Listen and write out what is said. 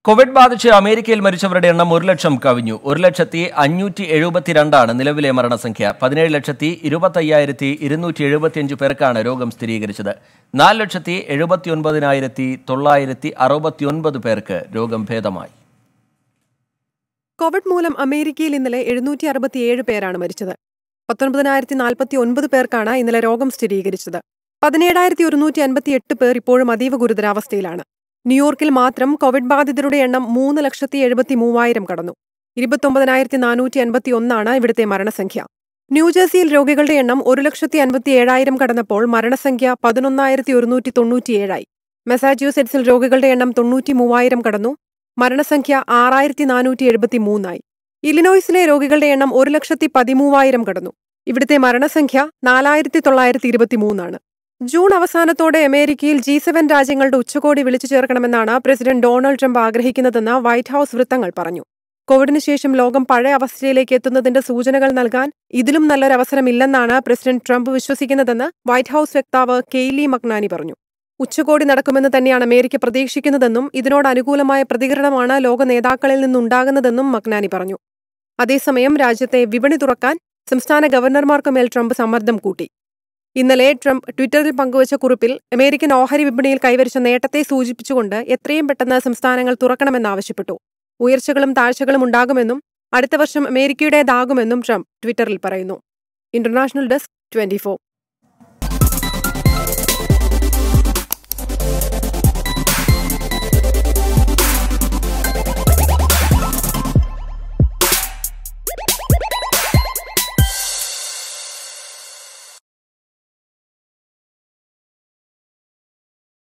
Covid ബാധിച്ച് അമേരിക്കയിൽ മരിച്ചവരുടെ എണ്ണം ഒരു ലക്ഷം കവിഞ്ഞു ഒരു ലക്ഷത്തി അഞ്ഞൂറ്റി എഴുപത്തിരണ്ടാണ് നിലവിലെ മരണസംഖ്യ പതിനേഴ് ലക്ഷത്തി ഇരുപത്തയ്യായിരത്തി ഇരുന്നൂറ്റി എഴുപത്തിയഞ്ച് പേർക്കാണ് രോഗം സ്ഥിരീകരിച്ചത് നാല് ലക്ഷത്തി എഴുപത്തി ഒൻപതിനായിരത്തി തൊള്ളായിരത്തി അറുപത്തിയൊൻപത് പേർക്ക് രോഗം ഭേദമായി കോവിഡ് മൂലം അമേരിക്കയിൽ ഇന്നലെ എഴുന്നൂറ്റി അറുപത്തിയേഴ് പേരാണ് മരിച്ചത് പത്തൊൻപതിനായിരത്തി നാൽപ്പത്തി ഒൻപത് പേർക്കാണ് ഇന്നലെ രോഗം സ്ഥിരീകരിച്ചത് പതിനേഴായിരത്തി ഒരുന്നൂറ്റി അൻപത്തി എട്ട് പേർ ഇപ്പോഴും അതീവ ഗുരുതരാവസ്ഥയിലാണ് ന്യൂയോർക്കിൽ മാത്രം കോവിഡ് ബാധിതരുടെ എണ്ണം മൂന്ന് ലക്ഷത്തി എഴുപത്തി മൂവായിരം കടന്നു ഇരുപത്തൊമ്പതിനായിരത്തി നാനൂറ്റി അൻപത്തി ഒന്നാണ് ഇവിടുത്തെ മരണസംഖ്യ ന്യൂജേഴ്സിയിൽ രോഗികളുടെ എണ്ണം ഒരു ലക്ഷത്തി അൻപത്തി ഏഴായിരം കടന്നപ്പോൾ മരണസംഖ്യ പതിനൊന്നായിരത്തി ഒരുന്നൂറ്റി തൊണ്ണൂറ്റിയേഴായി മെസാച്യൂസെറ്റ്സിൽ രോഗികളുടെ എണ്ണം തൊണ്ണൂറ്റി മൂവായിരം കടന്നു മരണസംഖ്യ ആറായിരത്തി നാനൂറ്റി എഴുപത്തി മൂന്നായി ഇലിനോയ്സിലെ രോഗികളുടെ എണ്ണം ഒരു ലക്ഷത്തി പതിമൂവായിരം കടന്നു ഇവിടുത്തെ മരണസംഖ്യ നാലായിരത്തി തൊള്ളായിരത്തി ഇരുപത്തിമൂന്നാണ് ജൂൺ അവസാനത്തോടെ അമേരിക്കയിൽ ജി സെവൻ രാജ്യങ്ങളുടെ ഉച്ചകോടി വിളിച്ചു ചേർക്കണമെന്നാണ് പ്രസിഡന്റ് ഡൊണാൾഡ് ട്രംപ് ആഗ്രഹിക്കുന്നതെന്ന് വൈറ്റ് ഹൌസ് വൃത്തങ്ങൾ പറഞ്ഞു കോവിഡിന് ശേഷം ലോകം പഴയ അവസ്ഥയിലേക്ക് എത്തുന്നതിന്റെ സൂചനകൾ നൽകാൻ ഇതിലും നല്ലൊരവസരമില്ലെന്നാണ് പ്രസിഡന്റ് ട്രംപ് വിശ്വസിക്കുന്നതെന്ന് വൈറ്റ് ഹൌസ് വക്താവ് കെയ്ലി മക്നാനി പറഞ്ഞു ഉച്ചകോടി നടക്കുമെന്ന് തന്നെയാണ് അമേരിക്ക പ്രതീക്ഷിക്കുന്നതെന്നും ഇതിനോട് അനുകൂലമായ പ്രതികരണമാണ് ലോക നേതാക്കളിൽ നിന്നുണ്ടാകുന്നതെന്നും മക്നാനി പറഞ്ഞു അതേസമയം രാജ്യത്തെ വിപണി തുറക്കാൻ സംസ്ഥാന ഗവർണർമാർക്ക് മേൽ ട്രംപ് സമ്മർദ്ദം കൂട്ടി ഇന്നലെ ട്രംപ് ട്വിറ്ററിൽ പങ്കുവച്ച കുറിപ്പിൽ അമേരിക്കൻ ഓഹരി വിപണിയിൽ കൈവരിച്ച നേട്ടത്തെ സൂചിപ്പിച്ചുകൊണ്ട് എത്രയും പെട്ടെന്ന് സംസ്ഥാനങ്ങൾ തുറക്കണമെന്നാവശ്യപ്പെട്ടു ഉയർച്ചകളും താഴ്ചകളും ഉണ്ടാകുമെന്നും അടുത്ത വർഷം അമേരിക്കയുടേതാകുമെന്നും ട്രംപ് ട്വിറ്ററിൽ പറയുന്നു ഇന്റർനാഷണൽ ഡെസ്ക് ട്വന്റി